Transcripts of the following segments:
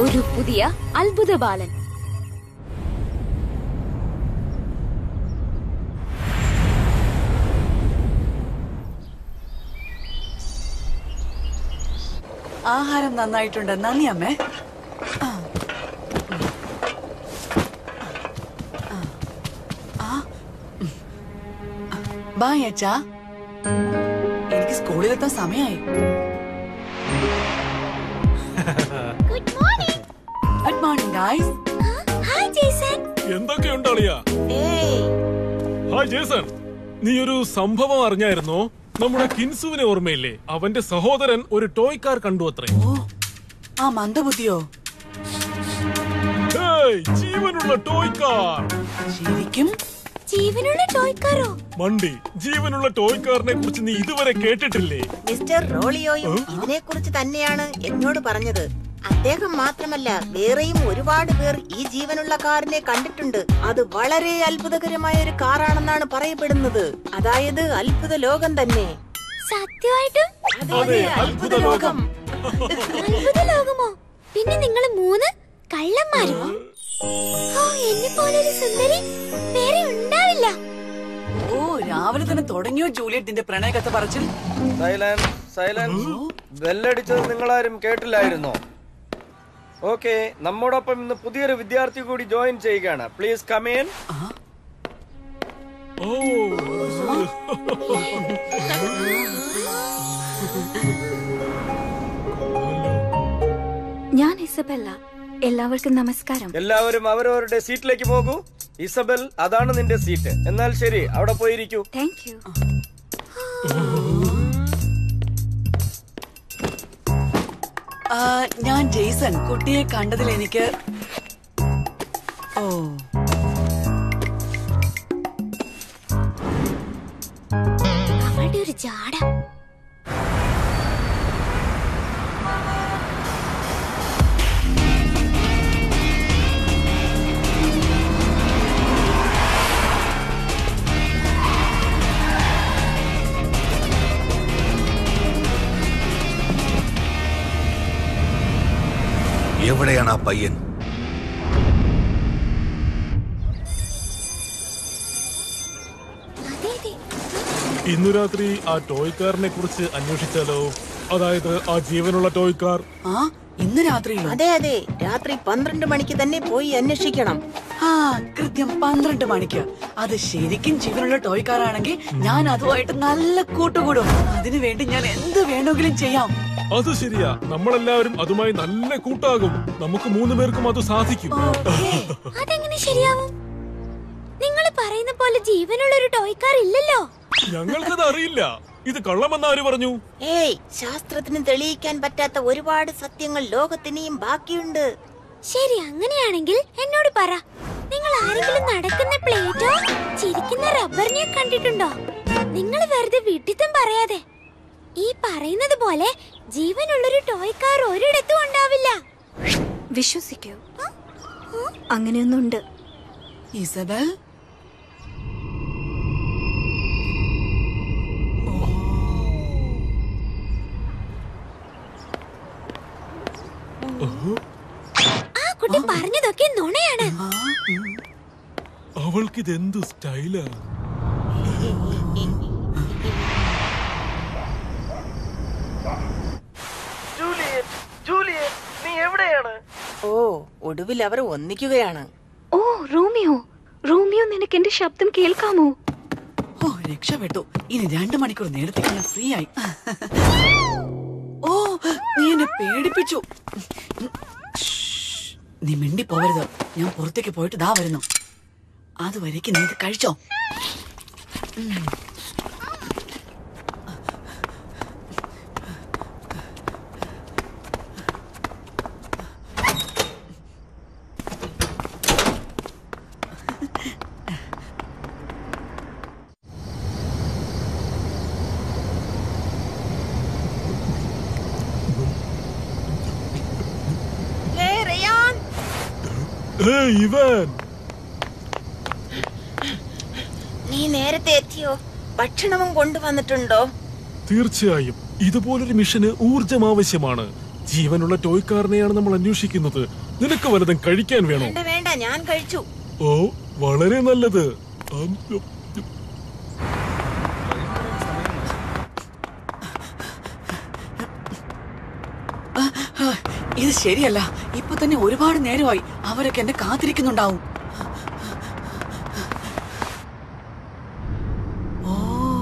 ഒരു പുതിയ അത്ഭുത ബാലൻ ആഹാരം നന്നായിട്ടുണ്ട് നന്ദി അമ്മേ ആ. ആ. ആ. ബായ് അച്ഛാ എനിക്ക് സ്കൂളിലെത്താൻ സമയമായി good morning good morning guys hi Jason എന്തൊക്കെയുണ്ട് അളിയാ ഹായ് ജേസൺ നീ ഒരു സംഭവം അറിഞ്ഞായിരുന്നോ നമ്മുടെ കിൻസുവിനെ ഓർമ്മയില്ലേ അവന്റെ സഹോദരൻ ഒരു ടോയ് കാർ കണ്ടു അത്രേ ഓ ആ മന്ദബുദ്ധിയോ ഹേയ്, ജീവനുള്ള ടോയ് കാർ ശരിക്കും ജീവനുള്ള ടോയ്ക്കാരോ മണ്ടി ജീവനുള്ള ടോയ് കാറിനെ കുറിച്ച് നീ ഇതുവരെ കേട്ടിട്ടില്ലേ മിസ്റ്റർ റോളിയോയും ഇതിനെക്കുറിച്ച് തന്നെയാണ് എന്നോട് പറഞ്ഞത് അദ്ദേഹം മാത്രമല്ല വേറെയും ഒരുപാട് പേർ ഈ ജീവനുള്ള കാറിനെ കണ്ടിട്ടുണ്ട് അത് വളരെ അത്ഭുതകരമായ ഒരു കാറാണെന്നാണ് പറയപ്പെടുന്നത് അതായത് അത്ഭുത ലോകം തന്നെ സത്യമായിട്ടും അതെ അത്ഭുത ലോകം അത്ഭുത ലോകമോ പിന്നെ നിങ്ങൾ മൂന്ന് കള്ളന്മാരും ഓ എന്നെ പോലൊരു സുന്ദരി വേറെ ഉണ്ടാവില്ല ഓ രാവിലെ തന്നെ തുടങ്ങിയോ ജൂലിയറ്റിന്റെ പ്രണയകഥ പറച്ചിൽ സൈലൻസ് സൈലൻസ് ബെല്ലടിച്ചത് നിങ്ങളാരും കേട്ടില്ലായിരുന്നോ ഓക്കെ നമ്മോടൊപ്പം ഇന്ന് പുതിയൊരു വിദ്യാർത്ഥി കൂടി ജോയിൻ ചെയ്യുകയാണ് പ്ലീസ് കമേൻ ഓ ഞാൻ ഇസബella എല്ലാവർക്കും നമസ്കാരം എല്ലാവരും അവരവരുടെ സീറ്റിലേക്ക് പോകൂ ഇസബൽ അതാണ് നിന്റെ സീറ്റ് എന്നാൽ ശരി അവിടെ പോയിരിക്കൂ താങ്ക് യു ആ, ഞാൻ ജെയ്സൺ കുട്ടിയെ കണ്ടതിൽ എനിക്ക് ഓ അവളുടെ ഒരു ജാട എവിടെയാണ് ആ പയ്യൻ അതെ അതെ ഇന്നു രാത്രി ആ ടോയ് കാറിനെ കുറിച്ച് അന്വേഷിച്ചാലോ അതായത് ആ ജീവനുള്ള ടോയ് കാർ ആ ഇന്ന് രാത്രിയിലോ അതെ അതെ രാത്രി പന്ത്രണ്ട് മണിക്ക് തന്നെ പോയി അന്വേഷിക്കണം ആ കൃത്യം പന്ത്രണ്ട് മണിക്ക് അത് ശരിക്കും ജീവനുള്ള ടോയ് കാറാണെങ്കിൽ ഞാൻ അതുമായിട്ട് നല്ല കൂട്ടുകൂടും അതിനു വേണ്ടി ഞാൻ എന്ത് വേണമെങ്കിലും ചെയ്യാം അത് ശരിയാ നമ്മളെല്ലാവരും അതുമായി നല്ല കൂട്ടാകും നമുക്ക് മൂന്ന് പേർക്കും അത് സാധിക്കും ഓക്കേ. അതെങ്ങനെ ശരിയാവും നിങ്ങൾ പറയുന്ന പോലെ ജീവനുള്ള ഒരു ടോയ്ക്കാർ ഇല്ലല്ലോ ഞങ്ങൾക്കത് അറിയില്ല ഇത് കള്ളമെന്ന് ആര് പറഞ്ഞു ഏയ് ശാസ്ത്രത്തിന് തെളിയിക്കാൻ പറ്റാത്ത ഒരുപാട് സത്യങ്ങൾ ലോകത്തിനെയും ബാക്കിയുണ്ട് ശരി അങ്ങനെയാണെങ്കിൽ എന്നോട് പറ നിങ്ങൾ ആരെങ്കിലും നടക്കുന്ന പ്ലേറ്റോ ചിരിക്കുന്ന റബ്ബറിനെ കണ്ടിട്ടുണ്ടോ നിങ്ങൾ വെറുതെ വിഡിത്തം പറയാതെ ഈ പറയുന്നത് പോലെ ജീവനുള്ളൊരു ടോയ് കാർ ഒരിടത്തും ഉണ്ടാവില്ല വിശ്വസിക്കൂ അങ്ങനെയൊന്നുണ്ട് ഇസബൽ ആ കുട്ടി പറഞ്ഞതൊക്കെ നുണയാണ് അവൾക്കിത് എന്ത് സ്റ്റൈലാ നീ എവിടെയാണ് ഓ ഒടുവിൽ അവർ ഒന്നിക്കുകയാണ് ഓ റോമിയോ റോമിയോ നിനക്ക് എന്റെ ശബ്ദം കേൾക്കാമോ ഓ രക്ഷപ്പെട്ടു ഇനി രണ്ടു മണിക്കൂർ നേരത്തേക്ക് ഞാൻ ഫ്രീ ആയി ഓ നീ എന്നെ പേടിപ്പിച്ചു ഷ്ഷ്. നീ മിണ്ടി പോവരുത് ഞാൻ പുറത്തേക്ക് പോയിട്ട് ദാ വരുന്നു അതുവരേക്ക് നീ ഇത് കഴിച്ചോ ഹേ റയാൻ ഏയ് ഇവൻ നീ നേരത്തെ എത്തിയോ ഭക്ഷണവും കൊണ്ടുവന്നിട്ടുണ്ടോ തീർച്ചയായും ഇതുപോലൊരു മിഷന് ഊർജം ആവശ്യമാണ് ജീവനുള്ള ടോയ്ക്കാരനെയാണ് നമ്മൾ അന്വേഷിക്കുന്നത് നിനക്ക് വല്ലതും കഴിക്കാൻ വേണോ വേണ്ട വേണ്ട ഞാൻ കഴിച്ചു ഓ വളരെ നല്ലത് ആം, ഉം, ഉം. ആ, ഇത് ശരിയല്ല ഇപ്പൊ തന്നെ ഒരുപാട് നേരമായി അവരൊക്കെ എന്നെ കാത്തിരിക്കുന്നുണ്ടാവും ഓ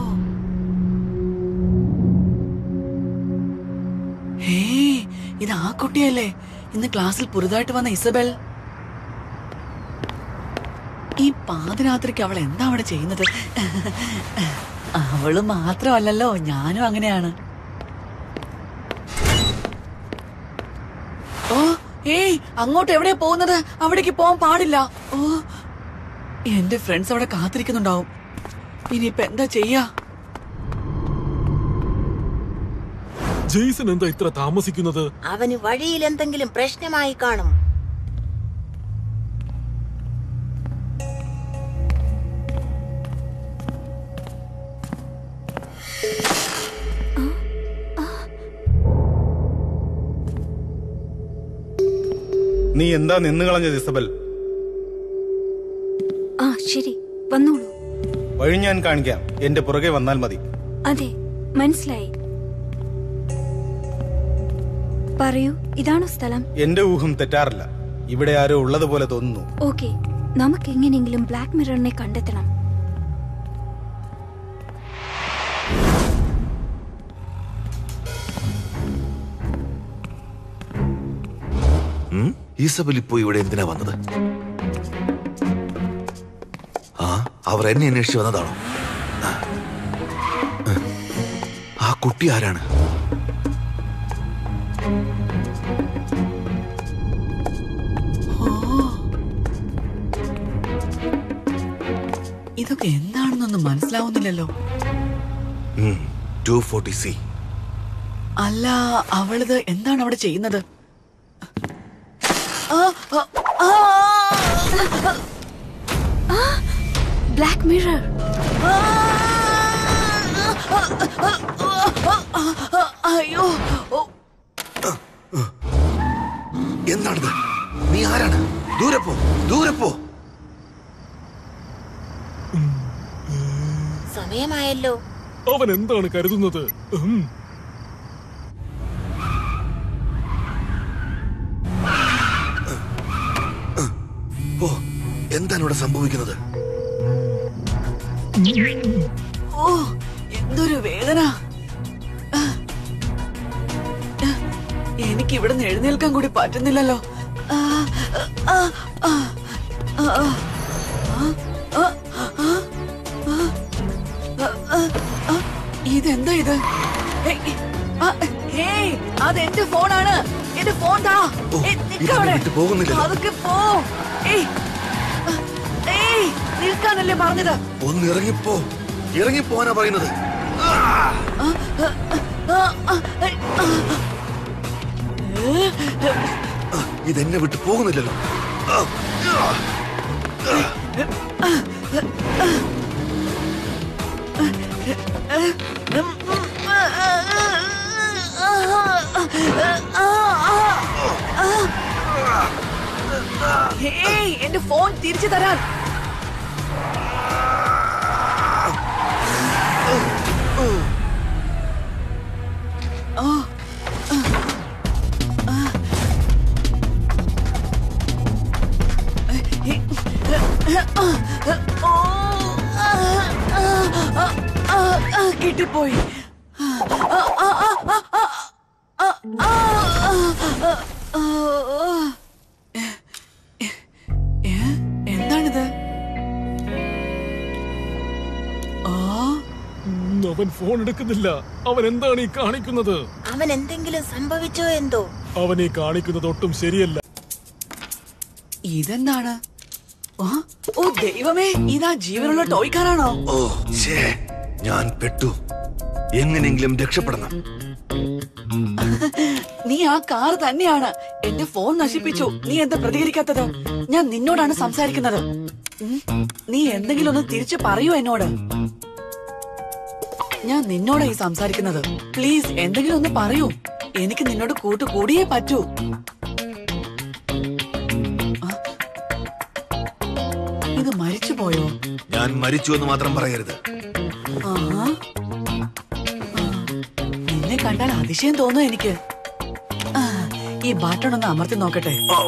ഹേ ഇത് ആ കുട്ടിയല്ലേ ഇന്ന് ക്ലാസ്സിൽ പുതുതായിട്ട് വന്ന ഇസബൽ ഈ പാതിരാത്രിക്ക് അവൾ എന്താ അവിടെ ചെയ്യുന്നത് അവള് മാത്രമല്ലല്ലോ ഞാനും അങ്ങനെയാണ് ഓ ഏയ് അങ്ങോട്ട് എവിടെയാ പോകുന്നത് അവിടേക്ക് പോകാൻ പാടില്ല ഓ എന്റെ ഫ്രണ്ട്സ് അവിടെ കാത്തിരിക്കുന്നുണ്ടാവും ഇനിയിപ്പൊ എന്താ ചെയ്യാ ജെയ്സൺ എന്താ ഇത്ര താമസിക്കുന്നത് അവന് വഴിയിൽ എന്തെങ്കിലും പ്രശ്നമായി കാണും നീ എന്താ നിന്ന് കളഞ്ഞത് ഇസബൽ ആ ശരി വന്നോളൂ വഴി ഞാൻ കാണിക്കാം എന്റെ പുറകെ വന്നാൽ മതി അതെ മനസ്സിലായി പറയൂ ഇതാണോ സ്ഥലം എന്റെ ഊഹം തെറ്റാറില്ല ഇവിടെ ആരോ ഉള്ളതുപോലെ തോന്നുന്നു ഓക്കെ നമുക്ക് എങ്ങനെയെങ്കിലും ബ്ലാക്ക് മിററിനെ കണ്ടെത്തണം ഉം? ഈസബൽ ഇപ്പോ ഇവിടെ എന്തിനാ വന്നത് ആ അവർ എന്നെ അന്വേഷിച്ച് വന്നതാണോ ആ. ആ കുട്ടി ആരാണ് ഇതൊക്കെ എന്താണെന്നൊന്നും മനസ്സിലാവുന്നില്ലല്ലോ ടു ഫോർട്ടി സി അല്ല അവളിത് എന്താണ് അവിടെ ചെയ്യുന്നത് ആ, ആ, ആ, ബ്ലാക്ക് മിറർ ആ, അയ്യോ ഓ, എന്താണിത് നീ ആരാണ് ദൂരെ പോ ദൂരെ പോ സമയമായല്ലോ അവൻ എന്താണ് കരുതുന്നത് ഉം. ഓ എന്താണ് ഇവിടെ സംഭവിക്കുന്നത് ഓ എന്തൊരു വേദന ആ, ആ, എനിക്ക് ഇവിടെ നിന്ന് എഴുന്നേൽക്കാൻ കൂടി പറ്റുന്നില്ലല്ലോ ആ, ആ, ആ, ആ, ആ, ആ, ആ, ആ, ആ, ആ, ഇതെന്താ ഇത് ഏയ്, ആ, ഹേയ്, അതെന്റെ ഫോണാണ് എന്റെ ഫോൺ താ ഓ, ഏയ്, നിക്ക് ഇതെന്നെ അവിടെ. വിട്ട് പോകുന്നില്ലല്ലോ. അതൊക്കെ പോ ഏയ് ആ, ഏയ് നിൽക്കാനല്ലേ പറഞ്ഞത് ഒന്ന് ഇറങ്ങിപ്പോ ഇറങ്ങിപ്പോവാനാ പറയുന്നത് ആ, ആ, ഏയ്, ആ. ആ, ഇതെന്നെ വിട്ട് പോകുന്നില്ലല്ലോ ആ, ആ. ഹേയ് എന്റെ ഫോൺ തിരിച്ചു തരാൻ ഓ കിട്ടിപ്പോയി ഏ? എന്താണിത് ആ ഉം, അവൻ ഫോൺ എടുക്കുന്നില്ല അവൻ എന്താണ് ഈ കാണിക്കുന്നത് അവൻ എന്തെങ്കിലും സംഭവിച്ചോ എന്തോ അവൻ ഈ കാണിക്കുന്നത് ഒട്ടും ശരിയല്ല ഇതെന്താണ് ആ, ഓ ദൈവമേ ഇതാ ജീവനുള്ള ടോയ്ക്കാരാണോ ഓ ഛേ ഞാൻ പെട്ടു എങ്ങനെയെങ്കിലും രക്ഷപ്പെടണം നീ ആ കാർ തന്നെയാണ് എന്റെ ഫോൺ നശിപ്പിച്ചു നീ എന്താ പ്രതികരിക്കാത്തത് ഞാൻ നിന്നോടാണ് സംസാരിക്കുന്നത് ഉം, നീ എന്തെങ്കിലും ഒന്ന് തിരിച്ചു പറയൂ എന്നോട് ഞാൻ നിന്നോടായി സംസാരിക്കുന്നത് പ്ലീസ് എന്തെങ്കിലും ഒന്ന് പറയൂ എനിക്ക് നിന്നോട് കൂട്ടു കൂടിയേ പറ്റൂ ആ? ഇത് മരിച്ചു പോയോ ഞാൻ മരിച്ചു എന്ന് മാത്രം പറയരുത് ആഹാ. ആ. നിന്നെ കണ്ടാൽ അതിശയം തോന്നും എനിക്ക് ആ, ഈ ബട്ടൺ ഒന്ന് അമർത്തി നോക്കട്ടെ ഓ.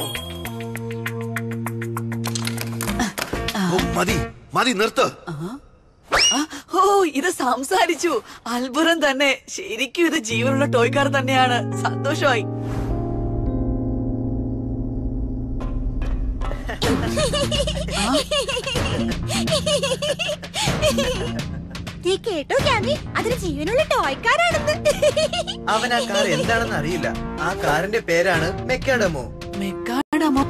ഓ, മതി മതി നിർത്ത് ആ, ഓ ഇത് സംസാരിച്ചു അത്ഭുതം തന്നെ ശരിക്കും ഇത് ജീവനുള്ള ടോയ്ക്കാർ തന്നെയാണ് സന്തോഷമായി നീ കേട്ടോ ക്യാമി അതിന് ജീവനുള്ള ടോയ്ക്കാരാണെന്ന് അവൻ ആ കാർ എന്താണെന്ന് അറിയില്ല ആ കാറിന്റെ പേരാണ് മെക്കാഡമോ മെക്കാഡമോ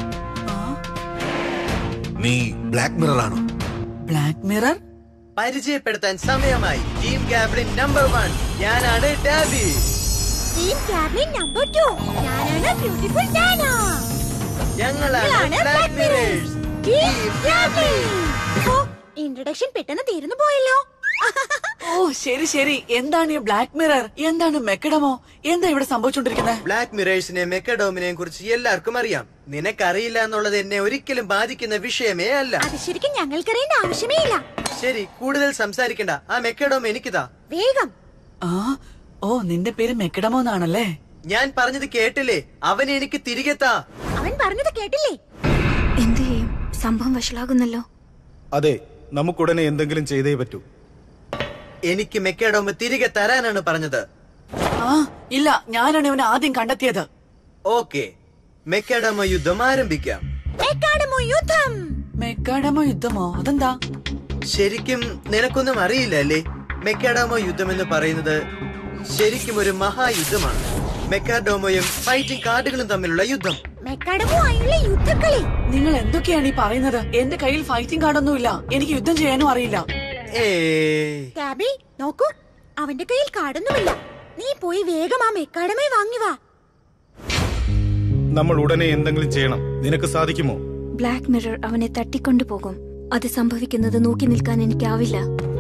നീ ബ്ലാക്ക് മിറർ ആണോ ബ്ലാക്ക് മിറർ പരിചയപ്പെടുത്താൻ സമയമായി ടീം ക്യാപ്റ്റൻ നമ്പർ വൺ ഞാനാണ് ഡാബി ടീം ക്യാബിൻ നമ്പർ ടു ഞാനാണ് ബ്യൂട്ടിഫുൾ ഡാന ഞങ്ങളാണ് ഞങ്ങളാണ് ബ്ലാക്ക് മിറേഴ്സ് ടീം ക്യാബിൻ ഓ ഇൻട്രൊഡക്ഷൻ പെട്ടെന്ന് തീർന്നു പോയല്ലോ ഓ ശരി ശരി എന്താണ് ഈ ബ്ലാക്ക് മിറർ എന്താണ് മെക്കഡമോ എന്താ ഇവിടെ സംഭവിച്ചുകൊണ്ടിരിക്കുന്നത് ബ്ലാക്ക് മിറേഴ്സിനെ മെക്കഡോമിനെയും കുറിച്ച് എല്ലാവർക്കും അറിയാം നിനക്കറിയില്ല എന്നുള്ളത് എന്നെ ഒരിക്കലും ബാധിക്കുന്ന വിഷയമേ അല്ല അത് ശരിക്കും ഞങ്ങൾക്കറിയേണ്ട ആവശ്യമേ ഇല്ല ശരി കൂടുതൽ സംസാരിക്കണ്ട ആ മെക്കഡോം എനിക്കിതാ വേഗം ആ ഓ നിന്റെ പേര് മെക്കഡമോ എന്നാണല്ലേ ഞാൻ പറഞ്ഞത് കേട്ടില്ലേ അവൻ എനിക്ക് തിരികെ താ അവൻ പറഞ്ഞത് കേട്ടില്ലേ എന്ത് ചെയ്യും സംഭവം വഷളാകുന്നല്ലോ അതെ നമുക്കുടനെ എന്തെങ്കിലും ചെയ്തേ പറ്റൂ എനിക്ക് മെക്കഡോം തിരികെ തരാനാണ് പറഞ്ഞത് ആ ഇല്ല ഞാനാണ് ഇവനെ ആദ്യം കണ്ടെത്തിയത് ഓക്കെ മെക്കഡോമ യുദ്ധം ആരംഭിക്കാം എക്കാഡമോ യുദ്ധം മെക്കാഡമോ യുദ്ധമോ അതെന്താ ശരിക്കും നിനക്കൊന്നും അറിയില്ല അല്ലേ മെക്കാഡോമോ യുദ്ധം എന്ന് പറയുന്നത് ശരിക്കും ഒരു മഹായുദ്ധമാണ് മെക്കാഡോമോയും ഫൈറ്റിംഗ് കാർഡുകളും തമ്മിലുള്ള യുദ്ധം മെക്കാഡമോ ആയുള്ള യുദ്ധക്കളി നിങ്ങൾ എന്തൊക്കെയാണ് ഈ പറയുന്നത് എന്റെ കയ്യിൽ ഫൈറ്റിംഗ് കാർഡൊന്നുമില്ല എനിക്ക് യുദ്ധം ചെയ്യാനും അറിയില്ല ഏ കാബി നോക്കൂ അവന്റെ കയ്യിൽ കാടൊന്നുമില്ല നീ പോയി വേഗം ആ മെക്കാഡമേ വാങ്ങി വാ നമ്മൾ ഉടനെ എന്തെങ്കിലും ചെയ്യണം നിനക്ക് സാധിക്കുമോ ബ്ലാക്ക് മിറർ അവനെ തട്ടിക്കൊണ്ടുപോകും അത് സംഭവിക്കുന്നത് നോക്കി നിൽക്കാൻ എനിക്കാവില്ല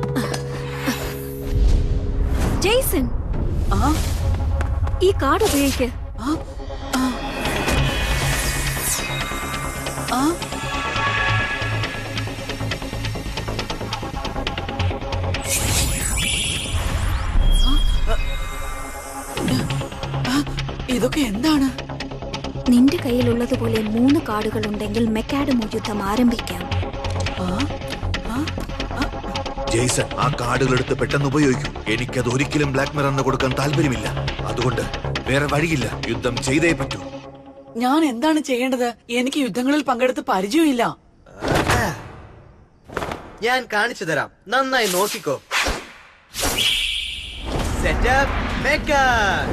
ജെയ്സൺ ആ ഈ കാർഡ് ഉപയോഗിക്ക് ആ ആ ആ ആ, ഇതൊക്കെ എന്താണ് നിന്റെ കയ്യിലുള്ളതുപോലെ മൂന്ന് കാർഡുകൾ ഉണ്ടെങ്കിൽ മെക്കാഡമോ യുദ്ധം ആരംഭിക്കാം ആ ആ ആ ജെയ്സൺ ആ കാർഡുകൾ എടുത്ത് പെട്ടെന്ന് ഉപയോഗിക്കും എനിക്കത് ഒരിക്കലും ബ്ലാക്ക് മിററിന് കൊടുക്കാൻ താല്പര്യമില്ല അതുകൊണ്ട് വേറെ വഴിയില്ല യുദ്ധം ചെയ്തേ പറ്റൂ ഞാൻ എന്താണ് ചെയ്യേണ്ടത് എനിക്ക് യുദ്ധങ്ങളിൽ പങ്കെടുത്ത് പരിചയമില്ല ഞാൻ കാണിച്ചു തരാം നന്നായി നോക്കിക്കോ സെറ്റപ്പ് മെക്കാ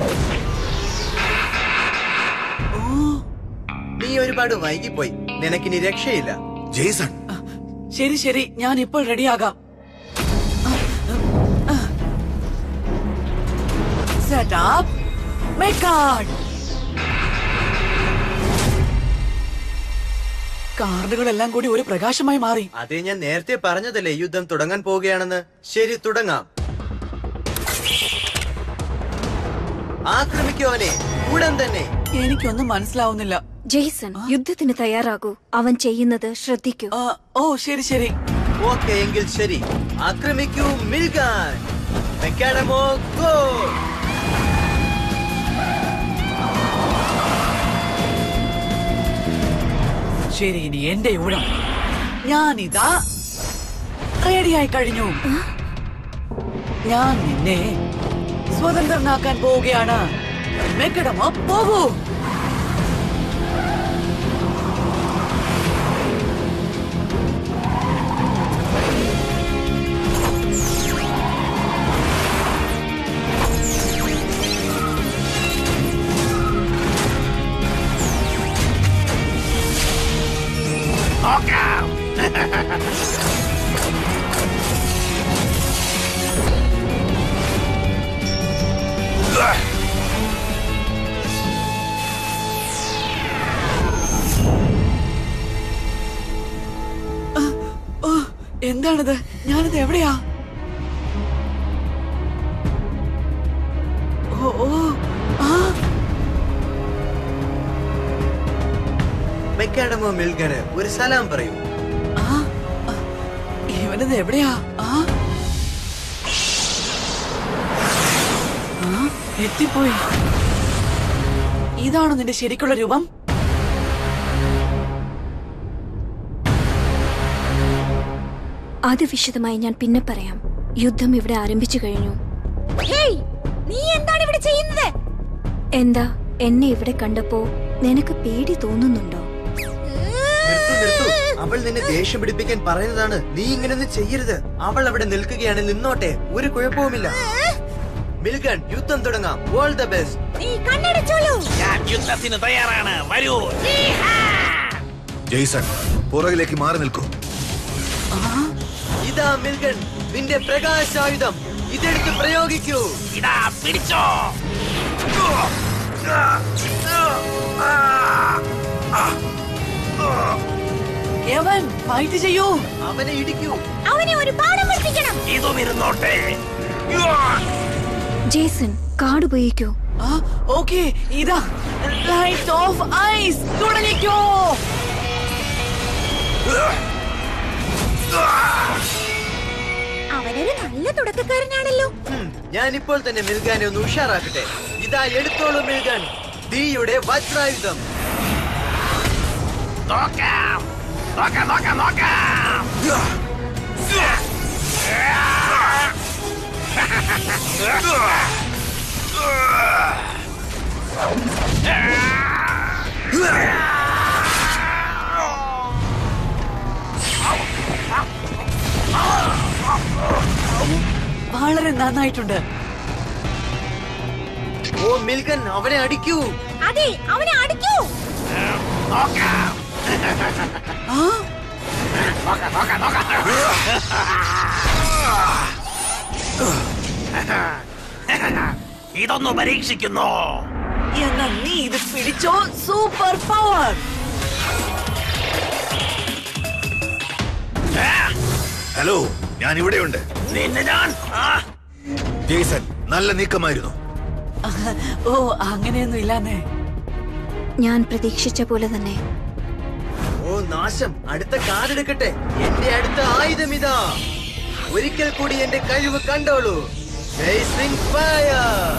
ഓ നീ ഒരുപാട് വൈകിപ്പോയി നിനക്കിനി രക്ഷയില്ല ജെയ്സൺ ശരി ശരി ഞാൻ ഇപ്പോൾ റെഡിയാകാം സെറ്റപ്പ് മെക്കാർഡ് കാർഡുകളെല്ലാം കൂടി ഒരു പ്രകാശമായി മാറി അതേ ഞാൻ നേരത്തെ പറഞ്ഞതല്ലേ യുദ്ധം തുടങ്ങാൻ പോവുകയാണെന്ന് ശരി തുടങ്ങാം ആക്രമിക്കൂ അവനെ ഉടൻ തന്നെ എനിക്കൊന്നും മനസ്സിലാവുന്നില്ല ജെയ്സൺ യുദ്ധത്തിന് തയ്യാറാകൂ അവൻ ചെയ്യുന്നത് ശ്രദ്ധിക്കൂ ആ, ഓ ശരി ശരി ഓക്കെ എങ്കിൽ ശരി ആക്രമിക്കൂ മിൽഗാൻ മെക്കാഡമോ ഗോ ശരി ഇനി എന്റെ ഊഴം ഞാനിതാ റെഡിയായി കഴിഞ്ഞു ഞാൻ നിന്നെ സ്വതന്ത്രനാക്കാൻ പോവുകയാണ് മെക്കടമോ പോകൂ ഓ എന്താണിത് ഞാനിത് എവിടെയാ ഓ ഓ ആ മെക്കാഡമോ മിൽഗന് ഒരു സലാം പറയൂ ആ ആ, ഇവനിത് എവിടെയാ ആ ആ എത്തിപ്പോയി ഇതാണോ നിന്റെ ശരിക്കുള്ള രൂപം അത് വിശദമായി ഞാൻ പിന്നെ പറയാം യുദ്ധം ഇവിടെ ആരംഭിച്ചു കഴിഞ്ഞു ഹേയ് നീ എന്താണ് ഇവിടെ ചെയ്യുന്നത് എന്താ എന്നെ ഇവിടെ കണ്ടപ്പോ നിനക്ക് പേടി തോന്നുന്നുണ്ടോ നിർത്തു നിർത്തു അവൾ നിന്നെ ദേഷ്യം പിടിപ്പിക്കാൻ പറയുന്നതാണ് നീ ഇങ്ങനെയൊന്നും ചെയ്യരുത് അവൾ അവിടെ നിൽക്കുകയാണ് നിന്നോട്ടെ ഒരു കുഴപ്പവുമില്ല മിൽഗൺ യുദ്ധം തുടങ്ങാം ഓൾ ദ ബെസ്റ്റ് നീ കണ്ണടച്ചോളൂ ഞാൻ യുദ്ധത്തിന് തയ്യാറാണ് വരൂ ജെയ്സൺ പുറകിലേക്ക് മാറി നിൽക്കൂ ഇതാ മിൽഗൺ നിന്റെ പ്രകാശായുധം ഇതെടുത്ത് പ്രയോഗിക്കൂ ഇതാ പിടിച്ചോ യവൻ ഫൈറ്റ് ചെയ്യൂ അവനെ ഇടിക്കൂ അവനെ ഒരു പാഠം പഠിപ്പിക്കണം ഇതും ഇരുന്നോട്ടെ ജേസൺ കാർഡ് ഉപയോഗിക്കൂ ആ ഓക്കെ ഇതാ ലൈറ്റ് ഓഫ് ഐസ് തുടങ്ങിക്കോ അവനൊരു നല്ല തുടക്കക്കാരനാണല്ലോ ഹും, ഞാൻ ഇപ്പോൾ തന്നെ മിൽഗാനെ ഒന്ന് ഉഷാറാക്കട്ടെ ഇതാ എടുത്തോളൂ മിൽഗൻ തീയുടെ വജ്രായുധം നോക്കാം നോക്കാം നോക്കാം നോക്കാം വളരെ നന്നായിട്ടുണ്ട് ഓ മിൽഗൻ അവനെ അടിക്കൂ അതെ അവനെ അടിക്കൂ നോക്കാം ആ നോക്കാം നോക്കാം നോക്കാം ഇതൊന്ന് പരീക്ഷിക്കുന്നു എന്നാ നീ ഇത് പിടിച്ചോ സൂപ്പർ പവർ ഹലോ ഞാൻ ഇവിടെയുണ്ട് നിന്നെ ഞാൻ ആ, ജെയ്സൺ നല്ല നീക്കമായിരുന്നു ഓ അങ്ങനെയൊന്നും ഇല്ലാന്നേ ഞാൻ പ്രതീക്ഷിച്ച പോലെ തന്നെ ഓ നാശം അടുത്ത കാർഡ് എടുക്കട്ടെ എന്റെ അടുത്ത ആയുധം ഇതാ ഒരിക്കൽ കൂടി എന്റെ കഴിവ് കണ്ടോളൂ Blazing fire.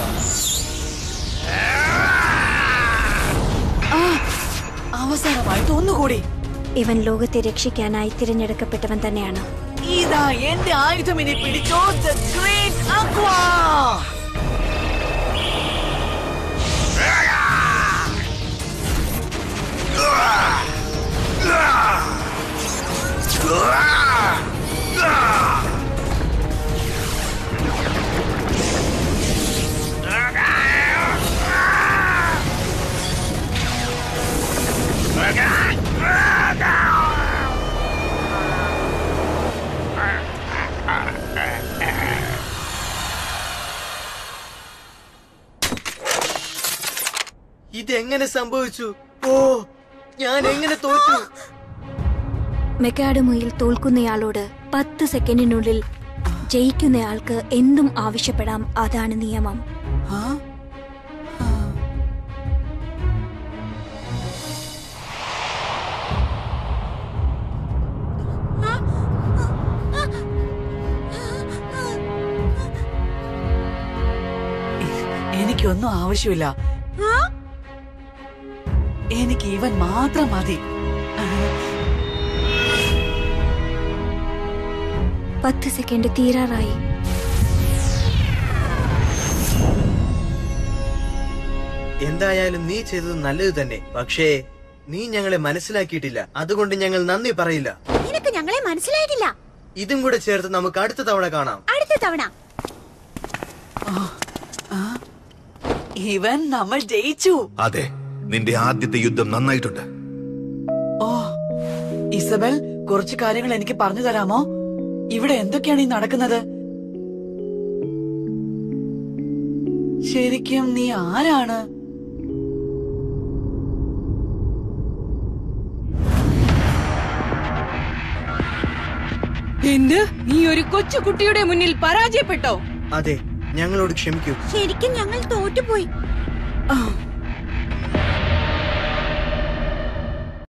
ആ അവസാനമായിട്ട് ഒന്നുകൂടി ഇവൻ ലോകത്തെ രക്ഷിക്കാനായി തിരഞ്ഞെടുക്കപ്പെട്ടവൻ തന്നെയാണ് ഇതാ എന്റെ ആയുധം ഇനി പിടിച്ചോ ദ ഗ്രേറ്റ് അക്വാ ഇതെങ്ങനെ സംഭവിച്ചു ഓ ഞാൻ എങ്ങനെ തോറ്റു മെക്കാഡമുയിൽ തോൽക്കുന്നയാളോട് പത്ത് സെക്കൻഡിനുള്ളിൽ ജയിക്കുന്നയാൾക്ക് എന്തും ആവശ്യപ്പെടാം അതാണ് നിയമം ആ എനിക്കൊന്നും ആവശ്യമില്ല എനിക്ക് ഇവൻ മാത്രം മതി പത്ത് സെക്കൻഡ് തീരാറായി എന്തായാലും നീ ചെയ്തത് നല്ലത് തന്നെ പക്ഷേ നീ ഞങ്ങളെ മനസ്സിലാക്കിയിട്ടില്ല അതുകൊണ്ട് ഞങ്ങൾ നന്ദി പറയില്ല നിനക്ക് ഞങ്ങളെ മനസ്സിലായിട്ടില്ല ഇതും കൂടെ ചേർത്ത് നമുക്ക് അടുത്ത തവണ കാണാം അടുത്ത തവണ ഇവൻ നമ്മൾ ജയിച്ചു അതെ നിന്റെ ആദ്യത്തെ യുദ്ധം നന്നായിട്ടുണ്ട് ഓ ഇസബൽ കുറച്ച് കാര്യങ്ങൾ എനിക്ക് പറഞ്ഞു തരാമോ ഇവിടെ എന്തൊക്കെയാണ് ഈ നടക്കുന്നത് ശരിക്കും നീ ആരാണ് എന്ത് നീ ഒരു കൊച്ചുകുട്ടിയുടെ മുന്നിൽ പരാജയപ്പെട്ടോ അതെ ഞങ്ങളോട് ക്ഷമിക്കൂ ശരിക്കും ഞങ്ങൾ തോറ്റുപോയി ആ,